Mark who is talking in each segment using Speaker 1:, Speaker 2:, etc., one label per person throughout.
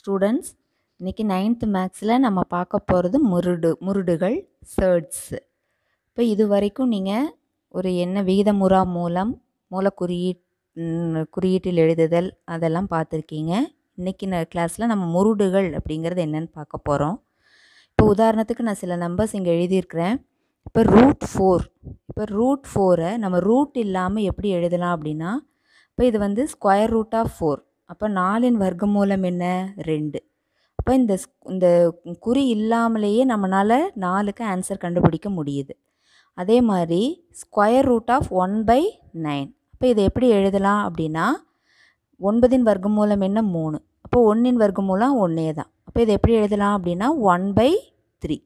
Speaker 1: students இன்றைக்கி ninth மேக்ஸில் நம்ம பார்க்க போகிறது முருடு முருடுகள் சேர்ட்ஸு இப்போ இது வரைக்கும் நீங்கள் ஒரு என்ன விகிதமுறா மூலம் மூல குறியீட் ம், குறியீட்டில் எழுதுதல் அதெல்லாம் பார்த்துருக்கீங்க இன்றைக்கி கிளாஸில் நம்ம முருடுகள் அப்படிங்கிறது என்னன்னு பார்க்க போகிறோம் இப்போ உதாரணத்துக்கு நான் சில நம்பர்ஸ் இங்கே எழுதியிருக்கிறேன் இப்போ ரூட் ஃபோர் இப்போ ரூட் ஃபோரை நம்ம ரூட் இல்லாமல் எப்படி எழுதலாம் அப்படின்னா இப்போ இது வந்து ஸ்கொயர் ரூட் ஆஃப் ஃபோர் அப்போ நாலின் வர்க்கமூலம் என்ன ரெண்டு அப்போ இந்த ஸ்- இந்த குறி இல்லாமலேயே நம்மளால் நாலுக்கு ஆன்சர் கண்டுபிடிக்க முடியுது அதே மாதிரி square root of one by nine அப்போ இதை எப்படி எழுதலாம் அப்படின்னா ஒன்பதின் வர்க்கமூலம் என்ன மூணு அப்போ ஒன்றின் வர்க்கமூலம் ஒன்றே தான் அப்போ இதை எப்படி எழுதலாம் அப்படின்னா ஒன் பை த்ரீ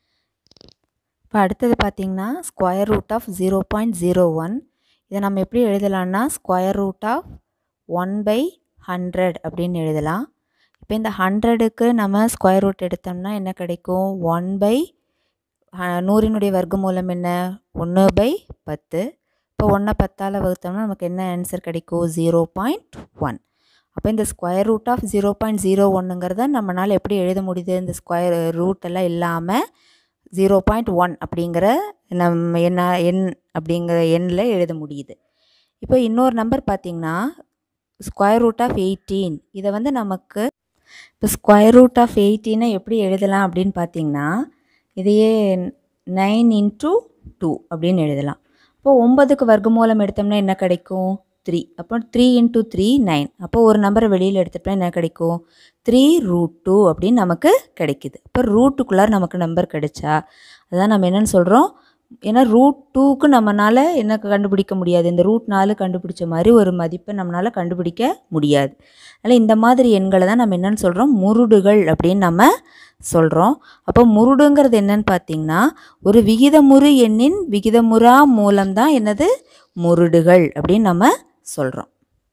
Speaker 1: இப்போ அடுத்தது பார்த்தீங்கன்னா square root of zero point zero one இதை நம்ம எப்படி எழுதலாம்னா square root of one by hundred அப்படின்னு எழுதலாம் இப்போ இந்த ஹண்ட்ரடுக்கு நம்ம ஸ்கொயர் ரூட் எடுத்தோம்னா என்ன கிடைக்கும் ஒன் பை நூறினுடைய வர்க்கமூலம் என்ன ஒன்று பை பத்து இப்போ ஒன்றை பத்தால் வகுத்தோம்னா நமக்கு என்ன ஆன்சர் கிடைக்கும் ஜீரோ பாயிண்ட் ஒன் அப்போ இந்த square root of zero point zero ஒன்றுங்கிறத நம்மளால் எப்படி எழுத முடியுது இந்த ஸ்கொயர் ரூட் எல்லாம் இல்லாமல் ஜீரோ பாயிண்ட் ஒன் அப்படிங்கிற நம்ம என்ன எண் அப்படிங்கிற எண்ணில் எழுத முடியுது இப்போ இன்னொரு நம்பர் பார்த்திங்கன்னா ஸ்கொயர் ரூட் ஆஃப் எயிட்டீன் இதை வந்து நமக்கு இப்போ ஸ்கொயர் ரூட் ஆஃப் எயிட்டீனை எப்படி எழுதலாம் அப்படின்னு பார்த்தீங்கன்னா இதையே நைன் இன்ட்டு டூ அப்படின்னு எழுதலாம் இப்போ ஒன்பதுக்கு வர்க்கமூலம் எடுத்தோம்னா என்ன கிடைக்கும் த்ரீ அப்போ த்ரீ இன்ட்டு த்ரீ நைன் அப்போ ஒரு நம்பரை வெளியில் எடுத்துட்டோம்னா என்ன கிடைக்கும் த்ரீ ரூட் டூ அப்படின்னு நமக்கு கிடைக்குது இப்போ ரூட்டுக்குள்ளார நமக்கு நம்பர் கிடைச்சா அதான் நம்ம என்னன்னு சொல்கிறோம் ஏன்னா ரூட் டூக்கு நம்மளால் என்ன கண்டுபிடிக்க முடியாது இந்த ரூட் நாலு கண்டுபிடிச்ச மாதிரி ஒரு மதிப்பை நம்மளால் கண்டுபிடிக்க முடியாது அதனால் இந்த மாதிரி எண்களை தான் நம்ம என்னன்னு சொல்கிறோம் முருடுகள் அப்படின்னு நம்ம சொல்கிறோம் அப்போ முருடுங்கிறது என்னன்னு பார்த்தீங்கன்னா ஒரு விகிதமுறு எண்ணின் விகிதமுறா மூலம்தான் என்னது முருடுகள் அப்படின்னு நம்ம சொல்கிறோம்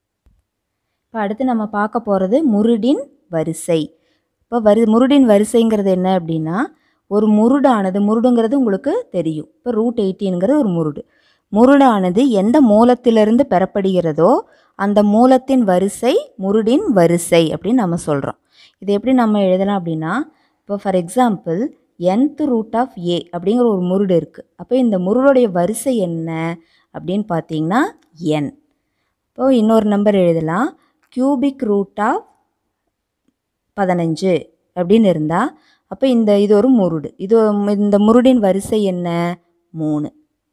Speaker 1: இப்போ அடுத்து நம்ம பார்க்க போகிறது முருடின் வரிசை இப்போ வரி முருடின் வரிசைங்கிறது என்ன அப்படின்னா ஒரு முருடானது முருடுங்கிறது உங்களுக்கு தெரியும் இப்போ ரூட் எயிட்டீனுங்கிறது ஒரு முருடு முருடானது எந்த மூலத்திலிருந்து பெறப்படுகிறதோ அந்த மூலத்தின் வரிசை முருடின் வரிசை அப்படின்னு நம்ம சொல்கிறோம் இது எப்படி நம்ம எழுதலாம் அப்படின்னா இப்போ for example nth root of a அப்படிங்கிற ஒரு முருடு இருக்குது அப்போ இந்த முருடுடைய வரிசை என்ன அப்படின்னு பார்த்தீங்கன்னா என் இப்போ இன்னொரு நம்பர் எழுதலாம் கியூபிக் ரூட் ஆஃப் பதினஞ்சு அப்படின்னு இருந்தால் அப்போ இந்த இது ஒரு முருடு இது ஒரு- இந்த முருடின் வரிசை என்ன மூணு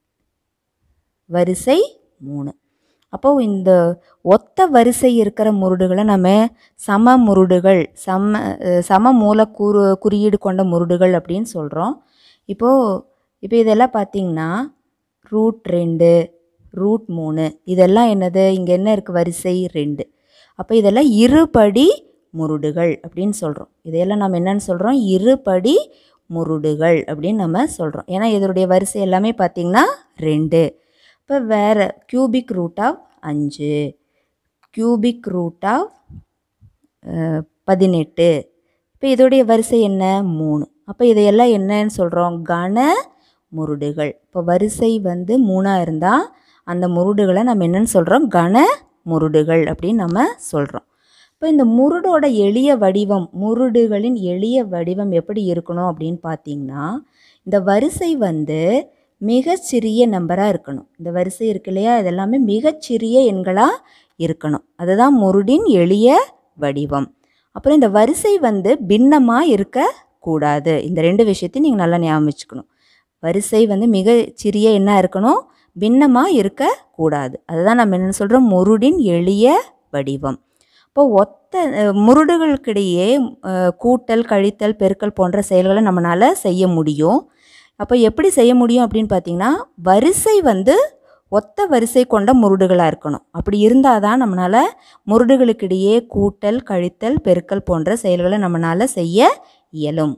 Speaker 1: வரிசை மூணு அப்போ இந்த ஒத்த வரிசை இருக்கிற முருடுகளை நம்ம சம முருடுகள் சம அஹ் சம மூலக்கூறு குறியீடு கொண்ட முருடுகள் அப்படின்னு சொல்கிறோம் இப்போது இப்போ இதெல்லாம் பார்த்தீங்கன்னா ரூட் ரெண்டு ரூட் மூணு இதெல்லாம் என்னது இங்கே என்ன இருக்குது வரிசை ரெண்டு அப்போ இதெல்லாம் இருபடி முருடுகள் அப்படின்னு சொல்கிறோம் இதையெல்லாம் நம்ம என்னன்னு சொல்கிறோம் இருபடி முருடுகள் அப்படின்னு நம்ம சொல்கிறோம் ஏன்னா இதனுடைய வரிசை எல்லாமே பார்த்திங்கன்னா ரெண்டு இப்போ வேறு கியூபிக் ரூட் ஆஃப் அஞ்சு கியூபிக் ரூட் ஆஃப் பதினெட்டு இப்போ இதோடைய வரிசை என்ன மூணு அப்போ இதையெல்லாம் என்னன்னு சொல்கிறோம் கன முருடுகள் இப்போ வரிசை வந்து மூணாக இருந்தால் அந்த முருடுகளை நம்ம என்னன்னு சொல்கிறோம் கன முருடுகள் அப்படின்னு நம்ம சொல்கிறோம் இப்போ இந்த முருடோட எளிய வடிவம் முருடுகளின் எளிய வடிவம் எப்படி இருக்கணும் அப்படின்னு பார்த்தீங்கன்னா இந்த வரிசை வந்து மிகச்சிறிய நம்பராக இருக்கணும் இந்த வரிசை இருக்கு இல்லையா இதெல்லாமே மிகச்சிறிய எண்களாக இருக்கணும் அதுதான் முருடின் எளிய வடிவம் அப்புறம் இந்த வரிசை வந்து பின்னமாக இருக்கக்கூடாது இந்த ரெண்டு விஷயத்தையும் நீங்கள் நல்லா ஞாபகம் வச்சுக்கணும் வரிசை வந்து மிக சிறிய எண்ணாக இருக்கணும் பின்னமாக இருக்கக்கூடாது அதுதான் நம்ம என்ன சொல்கிறோம் முருடின் எளிய வடிவம் இப்போ ஒத்த அஹ், முருடுகளுக்கிடையே அஹ், கூட்டல் கழித்தல் பெருக்கல் போன்ற செயல்களை நம்மளால் செய்ய முடியும் அப்போ எப்படி செய்ய முடியும் அப்படின்னு பார்த்தீங்கன்னா வரிசை வந்து ஒத்த வரிசை கொண்ட முருடுகளாக இருக்கணும் அப்படி இருந்தால் தான் நம்மளால் முருடுகளுக்கிடையே கூட்டல் கழித்தல் பெருக்கல் போன்ற செயல்களை நம்மளால் செய்ய இயலும்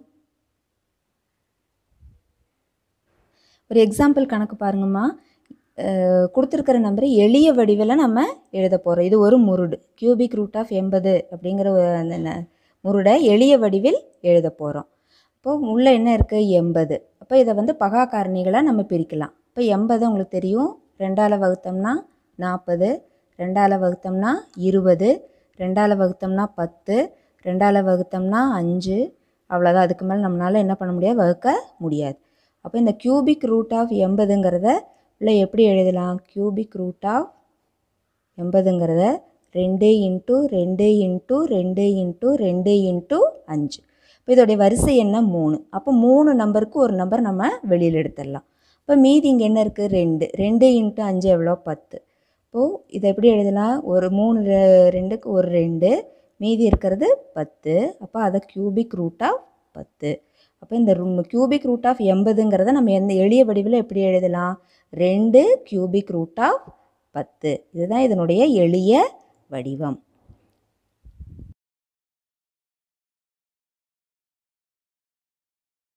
Speaker 1: ஒரு எக்ஸாம்பிள் கணக்கு பாருங்கம்மா அஹ் கொடுத்துருக்கிற நம்பரை எளிய வடிவில் நம்ம எழுத போகிறோம் இது ஒரு முருடு கியூபிக் ரூட் ஆஃப் எண்பது அப்படிங்கிற ஒரு அந்த ந- முருடை எளிய வடிவில் எழுத போகிறோம் இப்போது உள்ளே என்ன இருக்குது எண்பது அப்போ இதை வந்து பகா காரணிகளாக நம்ம பிரிக்கலாம் இப்போ எண்பது உங்களுக்கு தெரியும் ரெண்டால் வகுத்தோம்னா நாற்பது ரெண்டால் வகுத்தோம்னா இருபது ரெண்டால் வகுத்தோம்னா பத்து ரெண்டால் வகுத்தோம்னா அஞ்சு அவ்வளோதான் அதுக்கு மேலே நம்மளால் என்ன பண்ண முடியாது வகுக்க முடியாது அப்போ இந்த கியூபிக் ரூட் ஆஃப் எண்பதுங்கிறத இல்லை எப்படி எழுதலாம் கியூபிக் ரூட் ஆஃப் எண்பதுங்கிறத ரெண்டு இன்ட்டு ரெண்டு இன்ட்டு ரெண்டு இன்ட்டு ரெண்டு இன்ட்டு அஞ்சு இப்போ இதோடைய வரிசை என்ன மூணு அப்போ மூணு நம்பருக்கு ஒரு நம்பர் நம்ம வெளியில் எடுத்துடலாம் இப்போ மீதி இங்கே என்ன இருக்குது ரெண்டு ரெண்டு இன்ட்டு அஞ்சு எவ்வளோ பத்து இப்போது இதை எப்படி எழுதலாம் ஒரு மூணு ரெ- ரெண்டுக்கு ஒரு ரெண்டு மீதி இருக்கிறது பத்து அப்போ அதை கியூபிக் ரூட் ஆஃப் பத்து அப்போ இந்த கியூபிக் ரூட் ஆஃப் எண்பதுங்கிறத நம்ம எந்த எளிய வடிவில் எப்படி எழுதலாம் ரெண்டு கியூபிக் ரூட் ஆஃப் பத்து இதுதான் இதனுடைய எளிய வடிவம்